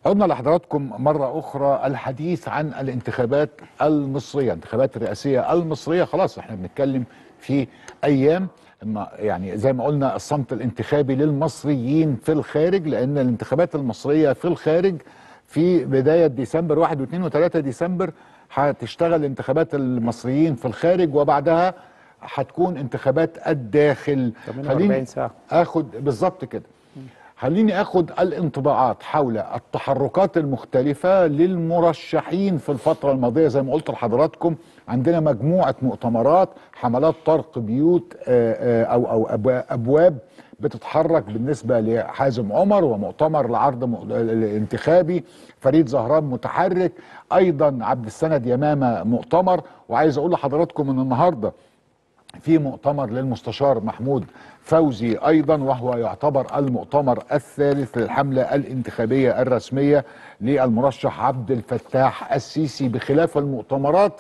عدنا لحضراتكم مرة أخرى الحديث عن الانتخابات المصرية الانتخابات الرئاسية المصرية خلاص احنا بنتكلم في أيام إما يعني زي ما قلنا الصمت الانتخابي للمصريين في الخارج لأن الانتخابات المصرية في الخارج في بداية ديسمبر 1 و2 و3 ديسمبر هتشتغل انتخابات المصريين في الخارج وبعدها هتكون انتخابات الداخل 48 ساعة. اخد بالظبط كده خليني اخد الانطباعات حول التحركات المختلفة للمرشحين في الفترة الماضية زي ما قلت لحضراتكم عندنا مجموعة مؤتمرات حملات طرق بيوت آه، آه، او او أبوا- ابواب بتتحرك بالنسبة لحازم عمر ومؤتمر العرض م- الانتخابي فريد زهران متحرك ايضا عبد السند يمامة مؤتمر وعايز اقول لحضراتكم ان النهارده في مؤتمر للمستشار محمود فوزي ايضا وهو يعتبر المؤتمر الثالث للحمله الانتخابيه الرسميه للمرشح عبد الفتاح السيسي بخلاف المؤتمرات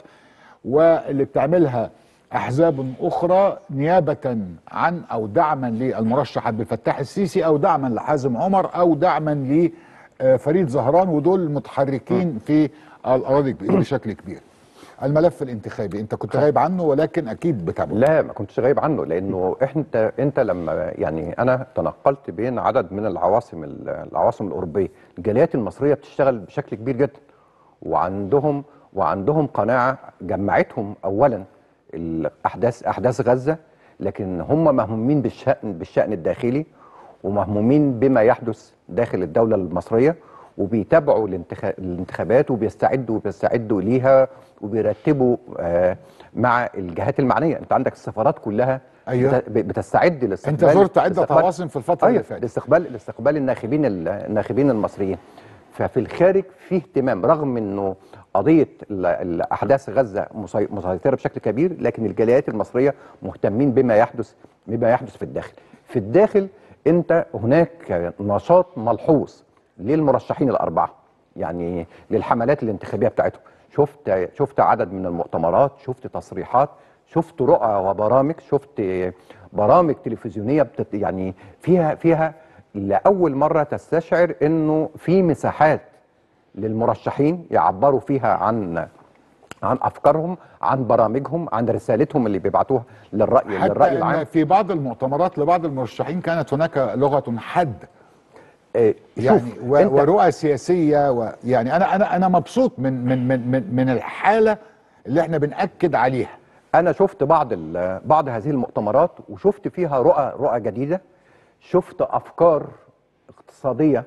واللي بتعملها احزاب اخرى نيابه عن او دعما للمرشح عبد الفتاح السيسي او دعما لحازم عمر او دعما لفريد زهران ودول متحركين في الاراضي بشكل كبير. الملف الانتخابي انت كنت غايب عنه ولكن اكيد بتابعه لا ما كنتش غايب عنه لانه انت انت لما يعني انا تنقلت بين عدد من العواصم ال- العواصم الاوروبيه الجاليات المصريه بتشتغل بشكل كبير جدا وعندهم وعندهم قناعه جمعتهم اولا الاحداث احداث غزه لكن هم مهمومين بالشان بالشان الداخلي ومهمومين بما يحدث داخل الدوله المصريه وبيتابعوا الانتخا- الانتخابات وبيستعدوا وبيستعدوا ليها وبيرتبوا آه، مع الجهات المعنيه انت عندك السفارات كلها أيوة. بت- بتستعد انت لاستقبال زرت عده لاستقبال- عواصم في الفتره أيوة اللي فاتت لاستقبال لاستقبال الناخبين ال- الناخبين المصريين ففي الخارج في اهتمام رغم انه قضيه ال- الاحداث غزه مسي- مسيطره بشكل كبير لكن الجاليات المصريه مهتمين بما يحدث بما يحدث في الداخل في الداخل انت هناك نشاط ملحوظ للمرشحين الاربعه يعني للحملات الانتخابيه بتاعتهم شفت شفت عدد من المؤتمرات شفت تصريحات شفت رؤى وبرامج شفت برامج تلفزيونيه بتت يعني فيها فيها لاول مره تستشعر انه في مساحات للمرشحين يعبروا فيها عن عن افكارهم عن برامجهم عن رسالتهم اللي بيبعتوها للراي للراي حتى العام ان في بعض المؤتمرات لبعض المرشحين كانت هناك لغه حاده آه، يعني شوف و- انت ورؤى سياسيه ويعني انا انا انا مبسوط من من من من, من الحاله اللي احنا بناكد عليها انا شفت بعض ال- بعض هذه المؤتمرات وشفت فيها رؤى رؤى جديده شفت افكار اقتصاديه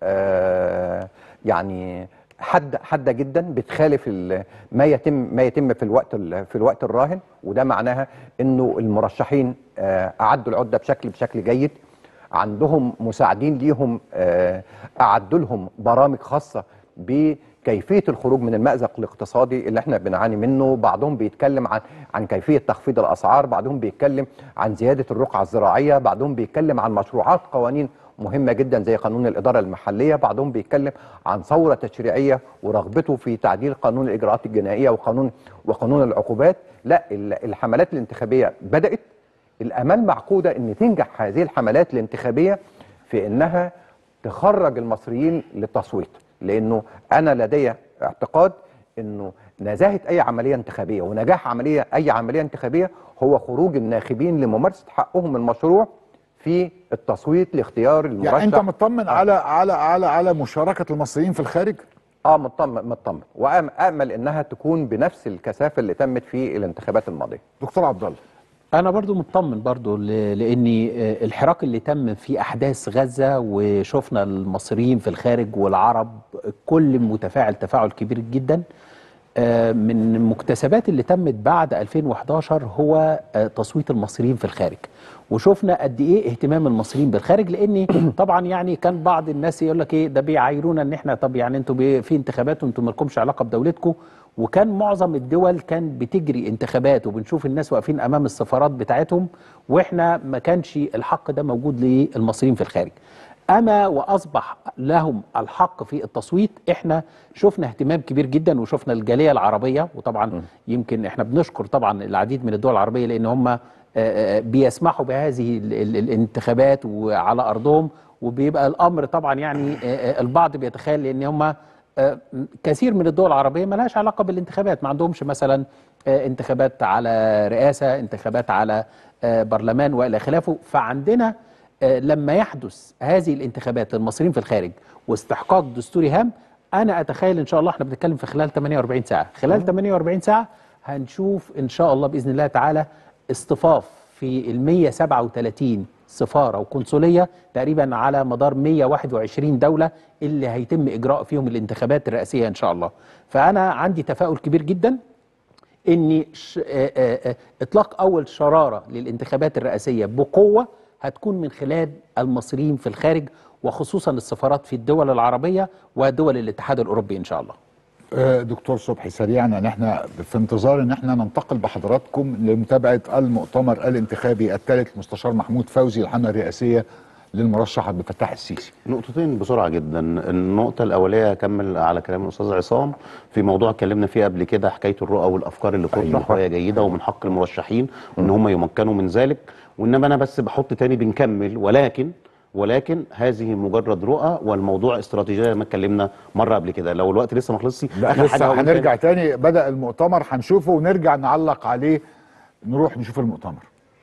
آه يعني حاده حاده جدا بتخالف ال- ما يتم ما يتم في الوقت ال- في الوقت الراهن وده معناها انه المرشحين آه اعدوا العده بشكل بشكل جيد عندهم مساعدين ليهم آه، اعدوا لهم برامج خاصه بكيفيه الخروج من المازق الاقتصادي اللي احنا بنعاني منه بعضهم بيتكلم عن عن كيفيه تخفيض الاسعار بعضهم بيتكلم عن زياده الرقعه الزراعيه بعضهم بيتكلم عن مشروعات قوانين مهمه جدا زي قانون الاداره المحليه بعضهم بيتكلم عن ثوره تشريعيه ورغبته في تعديل قانون الاجراءات الجنائيه وقانون وقانون العقوبات لا ال- الحملات الانتخابيه بدات الامال معقوده ان تنجح هذه الحملات الانتخابيه في انها تخرج المصريين للتصويت لانه انا لدي اعتقاد انه نزاهه اي عمليه انتخابيه ونجاح عمليه اي عمليه انتخابيه هو خروج الناخبين لممارسه حقهم المشروع في التصويت لاختيار المرشح يعني انت مطمن على على على على مشاركه المصريين في الخارج اه مطمن مطمن وامل انها تكون بنفس الكثافه اللي تمت في الانتخابات الماضيه دكتور عبد الله انا برضو مطمن برضو ل- لاني آه، الحراك اللي تم في احداث غزه وشفنا المصريين في الخارج والعرب كل متفاعل تفاعل كبير جدا آه، من المكتسبات اللي تمت بعد 2011 هو آه، تصويت المصريين في الخارج وشفنا قد ايه اهتمام المصريين بالخارج لاني طبعا يعني كان بعض الناس يقول لك ايه ده بيعايرونا ان احنا طب يعني انتوا بي- في انتخابات وانتوا مالكمش علاقه بدولتكم وكان معظم الدول كان بتجري انتخابات وبنشوف الناس واقفين امام السفارات بتاعتهم واحنا ما كانش الحق ده موجود للمصريين في الخارج اما واصبح لهم الحق في التصويت احنا شفنا اهتمام كبير جدا وشفنا الجاليه العربيه وطبعا يمكن احنا بنشكر طبعا العديد من الدول العربيه لان هم آه، آه، بيسمحوا بهذه ال- ال- الانتخابات وعلى ارضهم وبيبقى الامر طبعا يعني آه، آه، البعض بيتخيل ان هم آه، كثير من الدول العربيه ما لهاش علاقه بالانتخابات ما عندهمش مثلا آه، انتخابات على رئاسه انتخابات على آه، برلمان والى خلافه فعندنا آه، لما يحدث هذه الانتخابات للمصريين في الخارج واستحقاق دستوري هام انا اتخيل ان شاء الله احنا بنتكلم في خلال 48 ساعه خلال 48 ساعه هنشوف ان شاء الله باذن الله تعالى اصطفاف في ال 137 سفاره وقنصليه تقريبا على مدار 121 دوله اللي هيتم اجراء فيهم الانتخابات الرئاسيه ان شاء الله فانا عندي تفاؤل كبير جدا ان ش... آه، آه، آه، اطلاق اول شراره للانتخابات الرئاسيه بقوه هتكون من خلال المصريين في الخارج وخصوصا السفارات في الدول العربيه ودول الاتحاد الاوروبي ان شاء الله آه، دكتور صبحي سريعا ان احنا في انتظار ان احنا ننتقل بحضراتكم لمتابعه المؤتمر الانتخابي الثالث مستشار محمود فوزي الحمله الرئاسيه للمرشح عبد الفتاح السيسي نقطتين بسرعه جدا النقطه الاوليه اكمل على كلام الاستاذ عصام في موضوع اتكلمنا فيه قبل كده حكايه الرؤى والافكار اللي تطرح أيوة. وهي جيده ومن حق المرشحين ان هم يمكنوا من ذلك وانما انا بس بحط تاني بنكمل ولكن ولكن هذه مجرد رؤى والموضوع استراتيجيه زي ما اتكلمنا مره قبل كده لو الوقت لسه ما خلصش لا آخر حاجة لسه هقول هنرجع تاني بدا المؤتمر هنشوفه ونرجع نعلق عليه نروح نشوف المؤتمر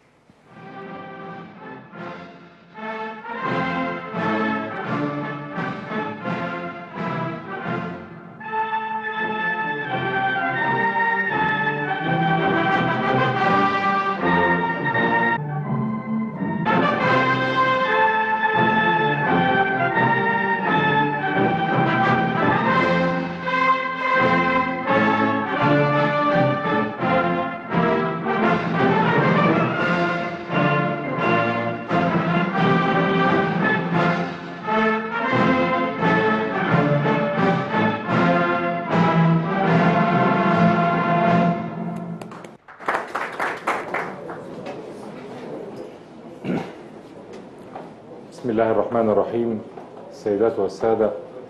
بسم الله الرحمن الرحيم السيدات والسادة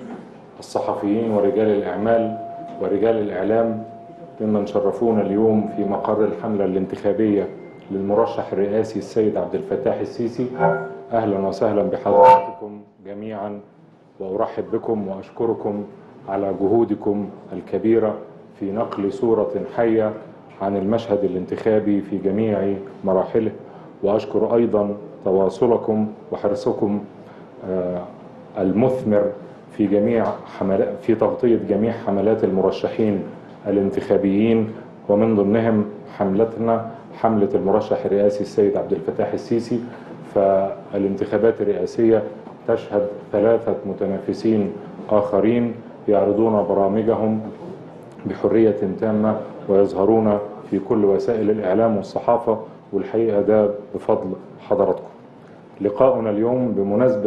الصحفيين ورجال الإعمال ورجال الإعلام ممن شرفونا اليوم في مقر الحملة الانتخابية للمرشح الرئاسي السيد عبد الفتاح السيسي أهلا وسهلا بحضراتكم جميعا وأرحب بكم وأشكركم على جهودكم الكبيرة في نقل صورة حية عن المشهد الانتخابي في جميع مراحله وأشكر أيضا تواصلكم وحرصكم آه، المثمر في جميع حملات في تغطية جميع حملات المرشحين الانتخابيين ومن ضمنهم حملتنا حملة المرشح الرئاسي السيد عبد الفتاح السيسي فالانتخابات الرئاسية تشهد ثلاثة متنافسين آخرين يعرضون برامجهم بحرية تامة ويظهرون في كل وسائل الإعلام والصحافة والحقيقة ده بفضل حضراتكم لقاؤنا اليوم بمناسبة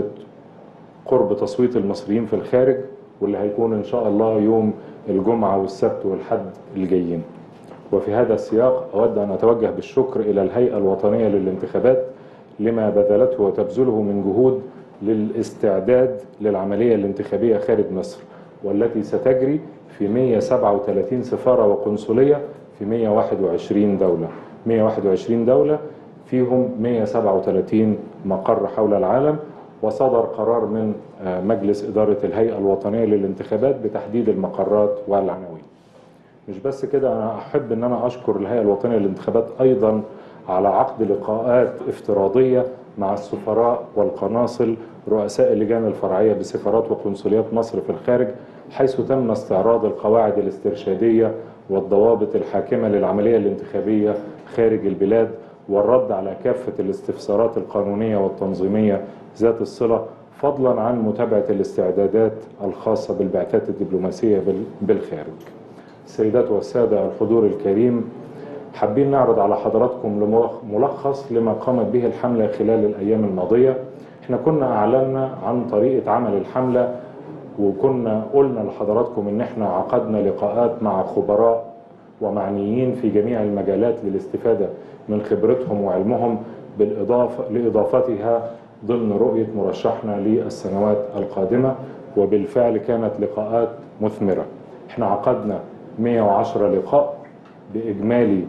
قرب تصويت المصريين في الخارج واللي هيكون إن شاء الله يوم الجمعة والسبت والحد الجايين وفي هذا السياق أود أن أتوجه بالشكر إلى الهيئة الوطنية للانتخابات لما بذلته وتبذله من جهود للاستعداد للعملية الانتخابية خارج مصر والتي ستجري في 137 سفارة وقنصلية في 121 دولة 121 دولة فيهم 137 مقر حول العالم وصدر قرار من آه، مجلس إدارة الهيئة الوطنية للانتخابات بتحديد المقرات والعناوين مش بس كده انا احب ان انا اشكر الهيئه الوطنيه للانتخابات ايضا على عقد لقاءات افتراضيه مع السفراء والقناصل رؤساء اللجان الفرعيه بسفارات وقنصليات مصر في الخارج حيث تم استعراض القواعد الاسترشاديه والضوابط الحاكمه للعمليه الانتخابيه خارج البلاد والرد على كافه الاستفسارات القانونيه والتنظيميه ذات الصله فضلا عن متابعه الاستعدادات الخاصه بالبعثات الدبلوماسيه بال- بالخارج. السيدات والسادة الحضور الكريم حابين نعرض على حضراتكم لملخ- ملخص لما قامت به الحملة خلال الأيام الماضية احنا كنا أعلنا عن طريقة عمل الحملة وكنا قلنا لحضراتكم ان احنا عقدنا لقاءات مع خبراء ومعنيين في جميع المجالات للاستفادة من خبرتهم وعلمهم بالإضافة لإضافتها ضمن رؤية مرشحنا للسنوات القادمة وبالفعل كانت لقاءات مثمرة احنا عقدنا 110 لقاء بإجمالي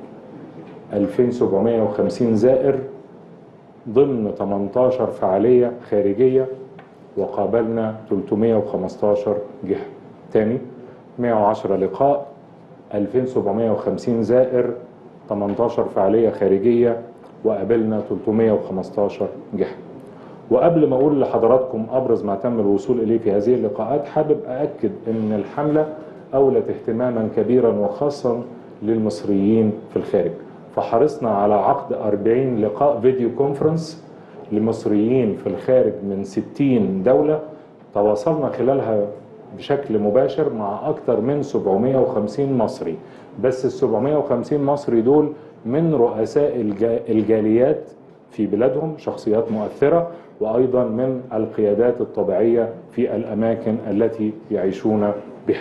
2750 زائر ضمن 18 فعالية خارجية وقابلنا 315 جهة تاني 110 لقاء 2750 زائر 18 فعالية خارجية وقابلنا 315 جهة وقبل ما اقول لحضراتكم ابرز ما تم الوصول اليه في هذه اللقاءات حابب ااكد ان الحمله اولت اهتماما كبيرا وخاصا للمصريين في الخارج فحرصنا على عقد 40 لقاء فيديو كونفرنس لمصريين في الخارج من 60 دوله تواصلنا خلالها بشكل مباشر مع اكثر من 750 مصري بس ال 750 مصري دول من رؤساء الجا- الجاليات في بلادهم شخصيات مؤثرة وأيضا من القيادات الطبيعية في الأماكن التي يعيشون بها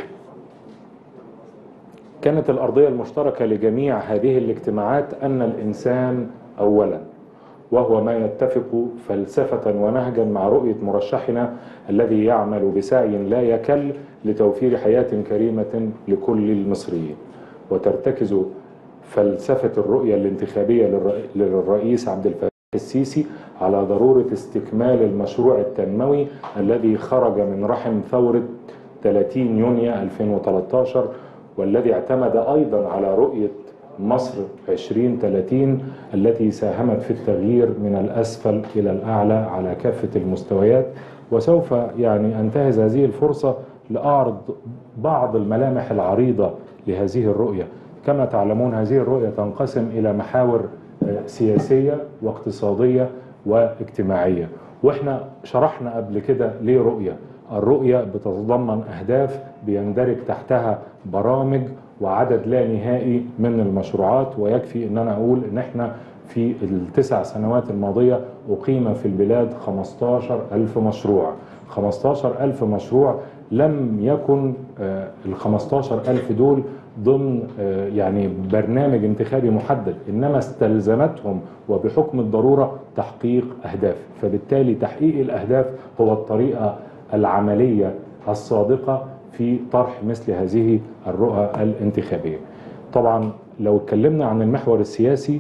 كانت الأرضية المشتركة لجميع هذه الاجتماعات أن الإنسان أولا وهو ما يتفق فلسفة ونهجا مع رؤية مرشحنا الذي يعمل بسعي لا يكل لتوفير حياة كريمة لكل المصريين وترتكز فلسفة الرؤية الانتخابية للرئ- للرئيس عبد الفتاح السيسي على ضرورة استكمال المشروع التنموي الذي خرج من رحم ثورة 30 يونيو 2013 والذي اعتمد أيضا على رؤية مصر 2030 التي ساهمت في التغيير من الأسفل إلى الأعلى على كافة المستويات وسوف يعني أنتهز هذه الفرصة لأعرض بعض الملامح العريضة لهذه الرؤية كما تعلمون هذه الرؤية تنقسم إلى محاور آه، سياسية واقتصادية واجتماعية واحنا شرحنا قبل كده ليه رؤية الرؤية بتتضمن أهداف بيندرج تحتها برامج وعدد لا نهائي من المشروعات ويكفي ان انا اقول ان احنا في التسع سنوات الماضية أقيم في البلاد 15 ألف مشروع 15 ألف مشروع لم يكن آه، ال 15 ألف دول ضمن آه، يعني برنامج انتخابي محدد إنما استلزمتهم وبحكم الضرورة تحقيق أهداف فبالتالي تحقيق الأهداف هو الطريقة العملية الصادقة في طرح مثل هذه الرؤى الانتخابية طبعا لو اتكلمنا عن المحور السياسي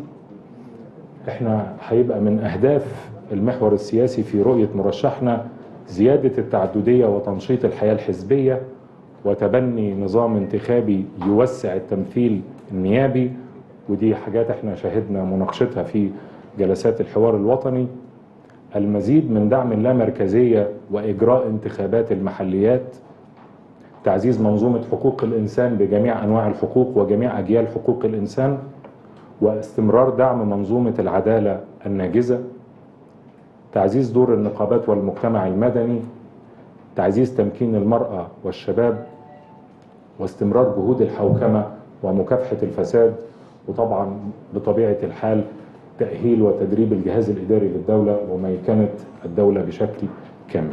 احنا هيبقى من اهداف المحور السياسي في رؤيه مرشحنا زياده التعدديه وتنشيط الحياه الحزبيه وتبني نظام انتخابي يوسع التمثيل النيابي ودي حاجات احنا شاهدنا مناقشتها في جلسات الحوار الوطني المزيد من دعم اللامركزيه واجراء انتخابات المحليات تعزيز منظومه حقوق الانسان بجميع انواع الحقوق وجميع اجيال حقوق الانسان واستمرار دعم منظومة العدالة الناجزة تعزيز دور النقابات والمجتمع المدني تعزيز تمكين المرأة والشباب واستمرار جهود الحوكمة ومكافحة الفساد وطبعا بطبيعة الحال تأهيل وتدريب الجهاز الإداري للدولة وميكنة الدولة بشكل كامل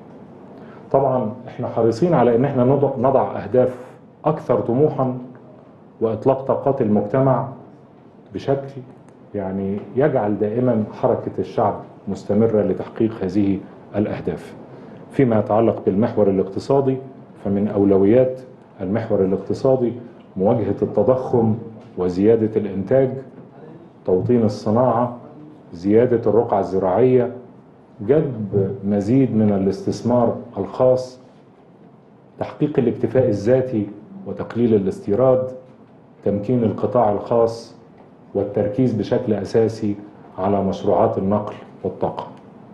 طبعا احنا حريصين على ان احنا نضع, نضع اهداف اكثر طموحا واطلاق طاقات المجتمع بشكل يعني يجعل دائما حركة الشعب مستمرة لتحقيق هذه الأهداف فيما يتعلق بالمحور الاقتصادي فمن أولويات المحور الاقتصادي مواجهة التضخم وزيادة الإنتاج توطين الصناعة زيادة الرقعة الزراعية جذب مزيد من الاستثمار الخاص تحقيق الاكتفاء الذاتي وتقليل الاستيراد تمكين القطاع الخاص والتركيز بشكل اساسي على مشروعات النقل والطاقه.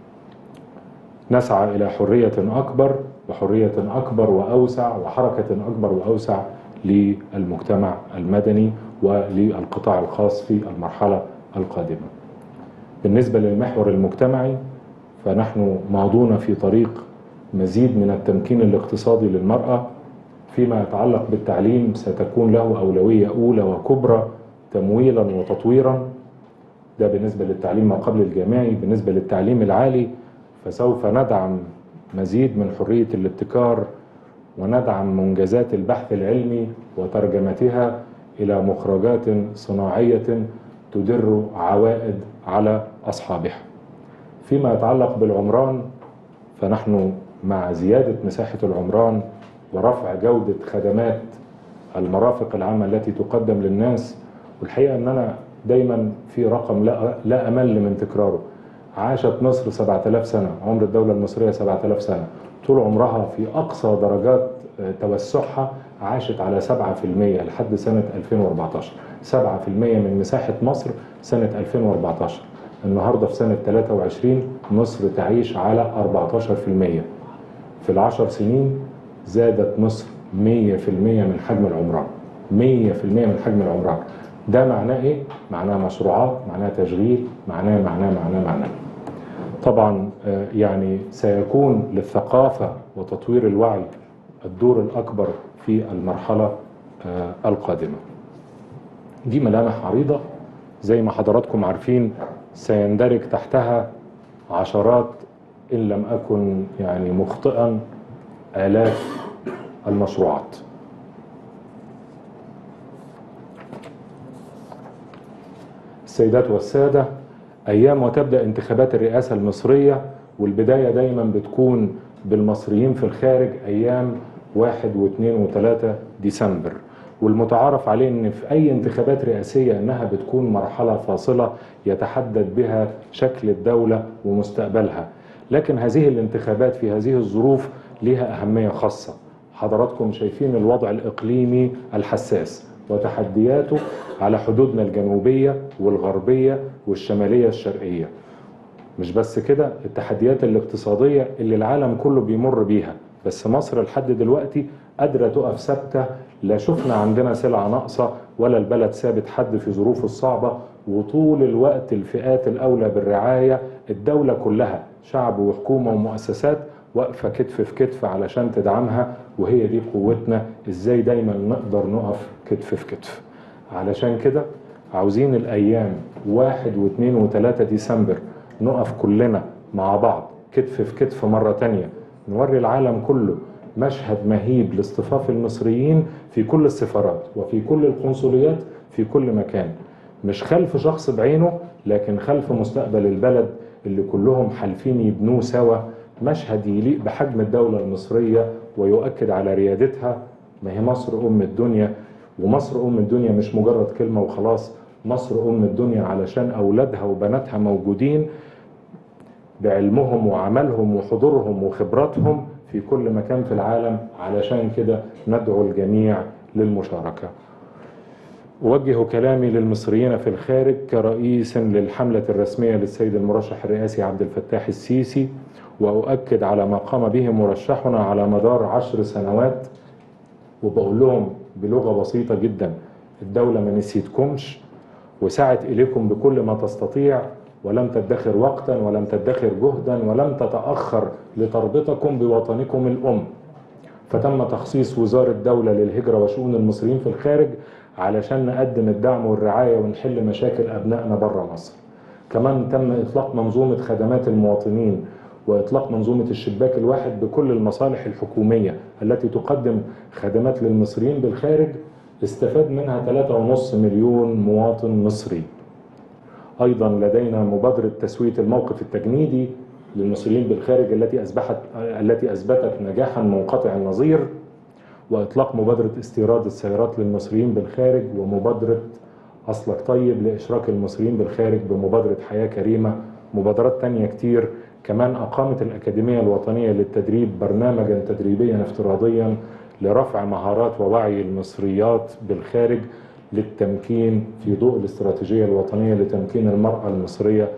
نسعى الى حريه اكبر وحريه اكبر واوسع وحركه اكبر واوسع للمجتمع المدني وللقطاع الخاص في المرحله القادمه. بالنسبه للمحور المجتمعي فنحن ماضون في طريق مزيد من التمكين الاقتصادي للمراه فيما يتعلق بالتعليم ستكون له اولويه اولى وكبرى تمويلا وتطويرا ده بالنسبة للتعليم ما قبل الجامعي بالنسبة للتعليم العالي فسوف ندعم مزيد من حرية الابتكار وندعم منجزات البحث العلمي وترجمتها إلى مخرجات صناعية تدر عوائد على أصحابها فيما يتعلق بالعمران فنحن مع زيادة مساحة العمران ورفع جودة خدمات المرافق العامة التي تقدم للناس والحقيقه ان انا دايما في رقم لا لا امل من تكراره عاشت مصر 7000 سنة عمر الدولة المصرية 7000 سنة طول عمرها في أقصى درجات آه، توسعها عاشت على 7% لحد سنة 2014 7% من مساحة مصر سنة 2014 النهاردة في سنة 23 مصر تعيش على 14% في العشر سنين زادت مصر 100% من حجم العمران 100% من حجم العمران ده معناه ايه؟ معناه مشروعات معناه تشغيل معناه معناه معناه معناه طبعا آه، يعني سيكون للثقافة وتطوير الوعي الدور الأكبر في المرحلة آه، القادمة دي ملامح عريضة زي ما حضراتكم عارفين سيندرج تحتها عشرات إن لم أكن يعني مخطئا آلاف المشروعات السيدات والسادة أيام وتبدأ انتخابات الرئاسة المصرية والبداية دايما بتكون بالمصريين في الخارج أيام واحد واثنين وثلاثة ديسمبر والمتعارف عليه ان في اي انتخابات رئاسيه انها بتكون مرحله فاصله يتحدد بها شكل الدوله ومستقبلها لكن هذه الانتخابات في هذه الظروف لها اهميه خاصه حضراتكم شايفين الوضع الاقليمي الحساس وتحدياته على حدودنا الجنوبيه والغربيه والشماليه الشرقيه مش بس كده التحديات الاقتصادية اللي العالم كله بيمر بيها بس مصر لحد دلوقتي قادرة تقف ثابتة لا شفنا عندنا سلعة ناقصة ولا البلد ثابت حد في ظروفه الصعبة وطول الوقت الفئات الأولى بالرعاية الدولة كلها شعب وحكومة ومؤسسات واقفة كتف في كتف علشان تدعمها وهي دي قوتنا ازاي دايما نقدر نقف كتف في كتف علشان كده عاوزين الأيام واحد واثنين وثلاثة ديسمبر نقف كلنا مع بعض كتف في كتف مرة تانية نوري العالم كله مشهد مهيب لاصطفاف المصريين في كل السفارات وفي كل القنصليات في كل مكان مش خلف شخص بعينه لكن خلف مستقبل البلد اللي كلهم حالفين يبنوه سوا مشهد يليق بحجم الدولة المصرية ويؤكد على ريادتها ما هي مصر أم الدنيا ومصر أم الدنيا مش مجرد كلمة وخلاص مصر أم الدنيا علشان أولادها وبناتها موجودين بعلمهم وعملهم وحضورهم وخبراتهم في كل مكان في العالم علشان كده ندعو الجميع للمشاركة أوجه كلامي للمصريين في الخارج كرئيس للحملة الرسمية للسيد المرشح الرئاسي عبد الفتاح السيسي وأؤكد على ما قام به مرشحنا على مدار عشر سنوات وبقول لهم بلغة بسيطة جدا الدولة ما نسيتكمش وسعت إليكم بكل ما تستطيع ولم تدخر وقتا ولم تدخر جهدا ولم تتأخر لتربطكم بوطنكم الأم فتم تخصيص وزارة دولة للهجرة وشؤون المصريين في الخارج علشان نقدم الدعم والرعاية ونحل مشاكل أبنائنا بره مصر كمان تم إطلاق منظومة خدمات المواطنين وإطلاق منظومة الشباك الواحد بكل المصالح الحكومية التي تقدم خدمات للمصريين بالخارج استفاد منها 3.5 مليون مواطن مصري ايضا لدينا مبادره تسويه الموقف التجنيدي للمصريين بالخارج التي اصبحت التي اثبتت نجاحا منقطع النظير واطلاق مبادره استيراد السيارات للمصريين بالخارج ومبادره اصلك طيب لاشراك المصريين بالخارج بمبادره حياه كريمه مبادرات تانية كتير كمان اقامت الاكاديميه الوطنيه للتدريب برنامجا تدريبيا افتراضيا لرفع مهارات ووعي المصريات بالخارج للتمكين في ضوء الاستراتيجية الوطنية لتمكين المرأة المصرية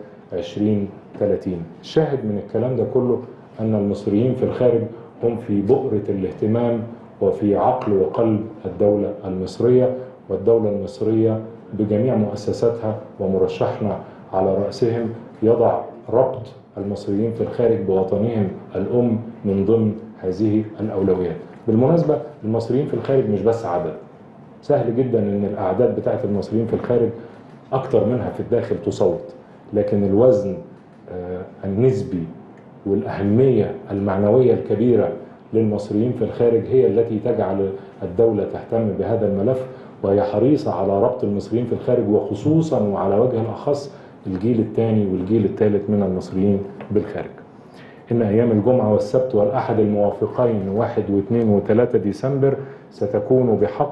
2030 الشاهد من الكلام ده كله أن المصريين في الخارج هم في بؤرة الاهتمام وفي عقل وقلب الدولة المصرية والدولة المصرية بجميع مؤسساتها ومرشحنا على رأسهم يضع ربط المصريين في الخارج بوطنهم الأم من ضمن هذه الأولويات بالمناسبة المصريين في الخارج مش بس عدد سهل جدا ان الاعداد بتاعت المصريين في الخارج اكتر منها في الداخل تصوت لكن الوزن آه، النسبي والاهميه المعنويه الكبيره للمصريين في الخارج هي التي تجعل الدوله تهتم بهذا الملف وهي حريصه على ربط المصريين في الخارج وخصوصا وعلى وجه الاخص الجيل الثاني والجيل الثالث من المصريين بالخارج. إن أيام الجمعة والسبت والأحد الموافقين واحد واثنين وثلاثة ديسمبر ستكون بحق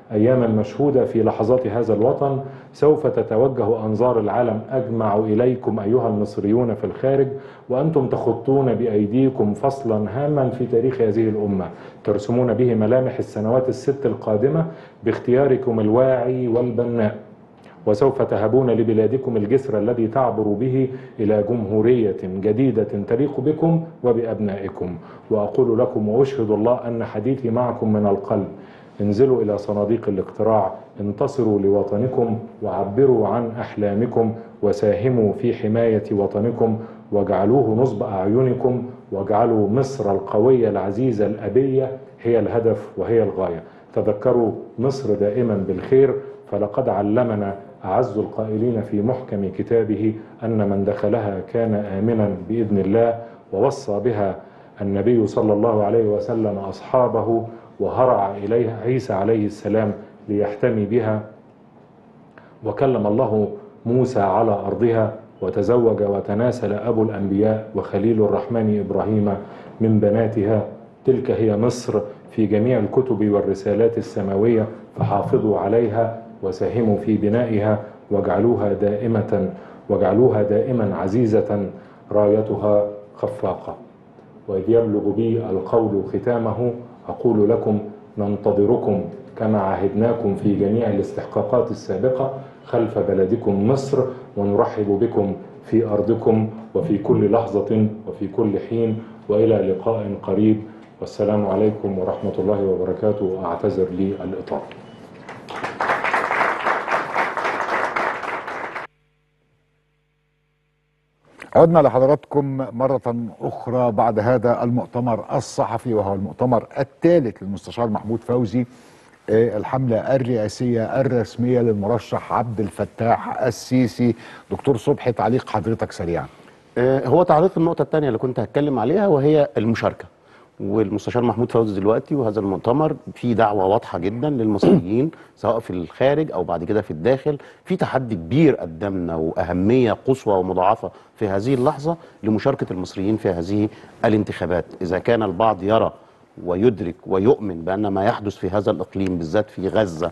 أياما مشهودة في لحظات هذا الوطن سوف تتوجه أنظار العالم أجمع إليكم أيها المصريون في الخارج وأنتم تخطون بأيديكم فصلا هاما في تاريخ هذه الأمة ترسمون به ملامح السنوات الست القادمة باختياركم الواعي والبناء وسوف تهبون لبلادكم الجسر الذي تعبر به الى جمهوريه جديده تليق بكم وبابنائكم واقول لكم واشهد الله ان حديثي معكم من القلب انزلوا الى صناديق الاقتراع انتصروا لوطنكم وعبروا عن احلامكم وساهموا في حمايه وطنكم واجعلوه نصب اعينكم واجعلوا مصر القويه العزيزه الابيه هي الهدف وهي الغايه تذكروا مصر دائما بالخير فلقد علمنا أعز القائلين في محكم كتابه أن من دخلها كان آمنا بإذن الله ووصى بها النبي صلى الله عليه وسلم أصحابه وهرع إليها عيسى عليه السلام ليحتمي بها وكلم الله موسى على أرضها وتزوج وتناسل أبو الأنبياء وخليل الرحمن إبراهيم من بناتها تلك هي مصر في جميع الكتب والرسالات السماوية فحافظوا عليها وساهموا في بنائها واجعلوها دائمة واجعلوها دائما عزيزة رايتها خفاقة وإذ يبلغ بي القول ختامه أقول لكم ننتظركم كما عهدناكم في جميع الاستحقاقات السابقة خلف بلدكم مصر ونرحب بكم في أرضكم وفي كل لحظة وفي كل حين وإلى لقاء قريب والسلام عليكم ورحمة الله وبركاته وأعتذر لي الإطالة عدنا لحضراتكم مرة أخرى بعد هذا المؤتمر الصحفي وهو المؤتمر الثالث للمستشار محمود فوزي آه، الحملة الرئاسية الرسمية للمرشح عبد الفتاح السيسي دكتور صبحي تعليق حضرتك سريعا آه، هو تعليق النقطة الثانية اللي كنت هتكلم عليها وهي المشاركة والمستشار محمود فوزي دلوقتي وهذا المؤتمر في دعوة واضحة جدا للمصريين سواء في الخارج أو بعد كده في الداخل في تحدي كبير قدامنا وأهمية قصوى ومضاعفة في هذه اللحظة لمشاركة المصريين في هذه الانتخابات إذا كان البعض يرى ويدرك ويؤمن بأن ما يحدث في هذا الإقليم بالذات في غزة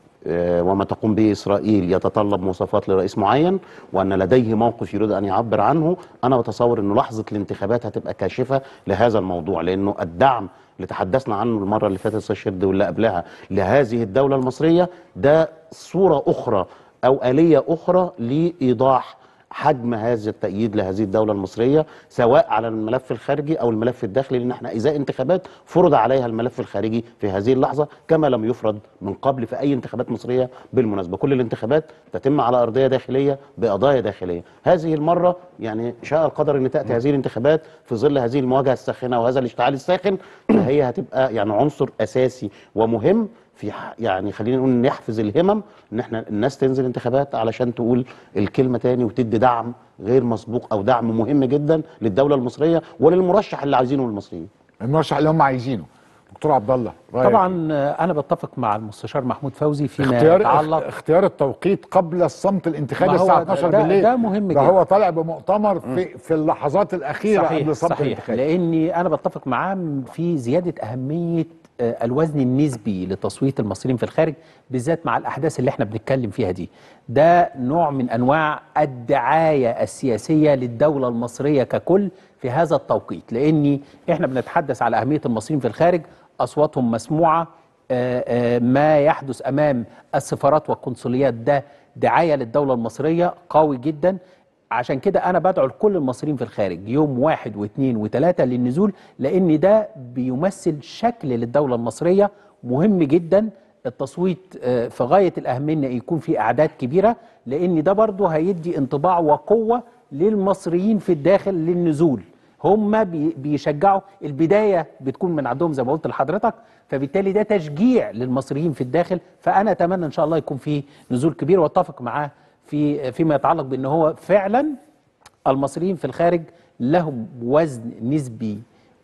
آه، وما تقوم به اسرائيل يتطلب مواصفات لرئيس معين وان لديه موقف يريد ان يعبر عنه انا بتصور انه لحظه الانتخابات هتبقى كاشفه لهذا الموضوع لانه الدعم اللي تحدثنا عنه المره اللي فاتت استاذ شد واللي قبلها لهذه الدوله المصريه ده صوره اخرى او اليه اخرى لايضاح حجم هذا التأييد لهذه الدولة المصرية سواء على الملف الخارجي أو الملف الداخلي لأن احنا إزاء انتخابات فرض عليها الملف الخارجي في هذه اللحظة كما لم يفرض من قبل في أي انتخابات مصرية بالمناسبة كل الانتخابات تتم على أرضية داخلية بقضايا داخلية هذه المرة يعني شاء القدر أن تأتي هذه الانتخابات في ظل هذه المواجهة الساخنة وهذا الاشتعال الساخن فهي هتبقى يعني عنصر أساسي ومهم في ح- يعني خلينا نقول نحفز الهمم ان احنا الناس تنزل انتخابات علشان تقول الكلمه تاني وتدي دعم غير مسبوق او دعم مهم جدا للدوله المصريه وللمرشح اللي عايزينه المصريين المرشح اللي هم عايزينه دكتور عبد الله رأيك إيه؟ طبعا آه، انا بتفق مع المستشار محمود فوزي فيما اختيار يتعلق اختيار التوقيت قبل الصمت الانتخابي ما هو الساعه ده- 12 ده- بالليل ده مهم ده جدا. هو طالع بمؤتمر في في اللحظات الاخيره صحيح قبل الصمت صحيح الانتخابي لاني انا بتفق معاه في زياده اهميه آه، الوزن النسبي لتصويت المصريين في الخارج بالذات مع الاحداث اللي احنا بنتكلم فيها دي ده نوع من انواع الدعايه السياسيه للدوله المصريه ككل في هذا التوقيت لاني احنا بنتحدث على اهميه المصريين في الخارج اصواتهم مسموعه آه، آه، ما يحدث امام السفارات والقنصليات ده دعايه للدوله المصريه قوي جدا عشان كده انا بدعو لكل المصريين في الخارج يوم واحد واثنين وثلاثة للنزول لان ده بيمثل شكل للدولة المصرية مهم جدا التصويت آه، في غاية الأهمية إن يكون في أعداد كبيرة لأن ده برضه هيدي انطباع وقوة للمصريين في الداخل للنزول هم بي- بيشجعوا البداية بتكون من عندهم زي ما قلت لحضرتك فبالتالي ده تشجيع للمصريين في الداخل فأنا أتمنى إن شاء الله يكون في نزول كبير واتفق معاه في فيما يتعلق بأن هو فعلا المصريين في الخارج لهم وزن نسبي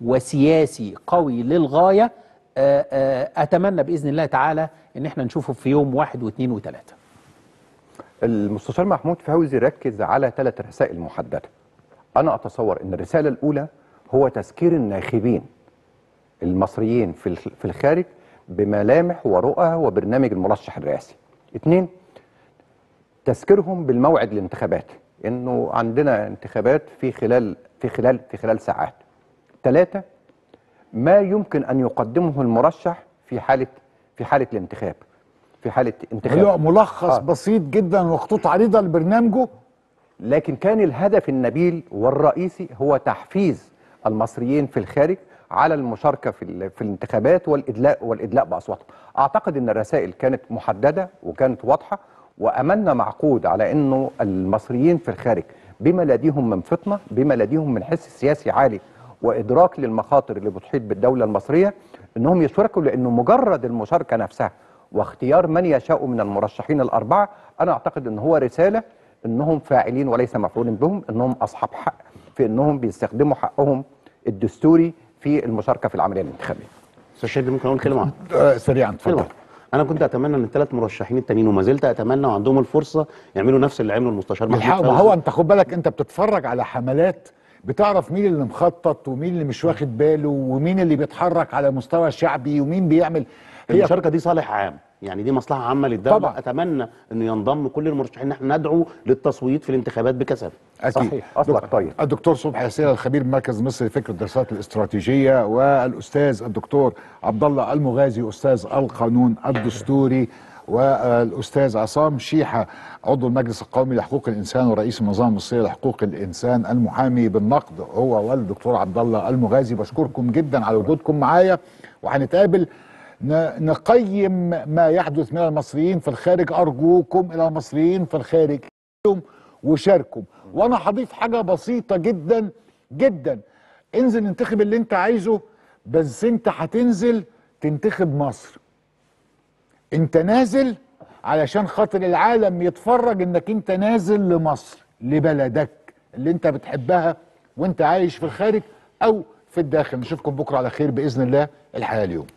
وسياسي قوي للغاية آه، آه، أتمنى بإذن الله تعالى أن احنا نشوفه في يوم واحد واثنين وثلاثة المستشار محمود فوزي ركز على ثلاث رسائل محدده انا اتصور ان الرساله الاولى هو تذكير الناخبين المصريين في الخ- في الخارج بملامح ورؤى وبرنامج المرشح الرئاسي اتنين تذكيرهم بالموعد الانتخابات انه عندنا انتخابات في خلال في خلال في خلال ساعات ثلاثة ما يمكن ان يقدمه المرشح في حالة في حالة الانتخاب في حالة انتخاب اللي هو ملخص آه. بسيط جدا وخطوط عريضه لبرنامجه لكن كان الهدف النبيل والرئيسي هو تحفيز المصريين في الخارج على المشاركه في ال- في الانتخابات والادلاء والادلاء باصواتهم. اعتقد ان الرسائل كانت محدده وكانت واضحه واملنا معقود على انه المصريين في الخارج بما لديهم من فطنه، بما لديهم من حس سياسي عالي وادراك للمخاطر اللي بتحيط بالدوله المصريه انهم يشاركوا لانه مجرد المشاركه نفسها واختيار من يشاء من المرشحين الاربعه انا اعتقد ان هو رساله انهم فاعلين وليس مفعول بهم انهم اصحاب حق في انهم بيستخدموا حقهم الدستوري في المشاركه في العمليه الانتخابيه استاذ شادي ممكن اقول كلمه واحده آه سريعا اتفضل كلمة. انا كنت اتمنى ان الثلاث مرشحين التانيين وما زلت اتمنى وعندهم الفرصه يعملوا نفس اللي عمله المستشار محمود الحق ما فوزي. هو انت خد بالك انت بتتفرج على حملات بتعرف مين اللي مخطط ومين اللي مش واخد باله ومين اللي بيتحرك على مستوى شعبي ومين بيعمل هي المشاركه دي صالح عام يعني دي مصلحه عامه للدوله طبعا. اتمنى انه ينضم كل المرشحين ان احنا ندعو للتصويت في الانتخابات بكثافه اكيد صحيح اصلك طيب الدكتور صبحي ياسين الخبير بمركز مصر لفكر الدراسات الاستراتيجيه والاستاذ الدكتور عبد الله المغازي استاذ القانون الدستوري والاستاذ عصام شيحه عضو المجلس القومي لحقوق الانسان ورئيس المنظمه المصريه لحقوق الانسان المحامي بالنقد هو والدكتور عبد الله المغازي بشكركم جدا على وجودكم معايا وهنتقابل ن- نقيم ما يحدث من المصريين في الخارج ارجوكم الى المصريين في الخارج وشاركوا وانا هضيف حاجه بسيطه جدا جدا انزل انتخب اللي انت عايزه بس انت هتنزل تنتخب مصر انت نازل علشان خاطر العالم يتفرج انك انت نازل لمصر لبلدك اللي انت بتحبها وانت عايش في الخارج او في الداخل نشوفكم بكره على خير باذن الله الحياه اليوم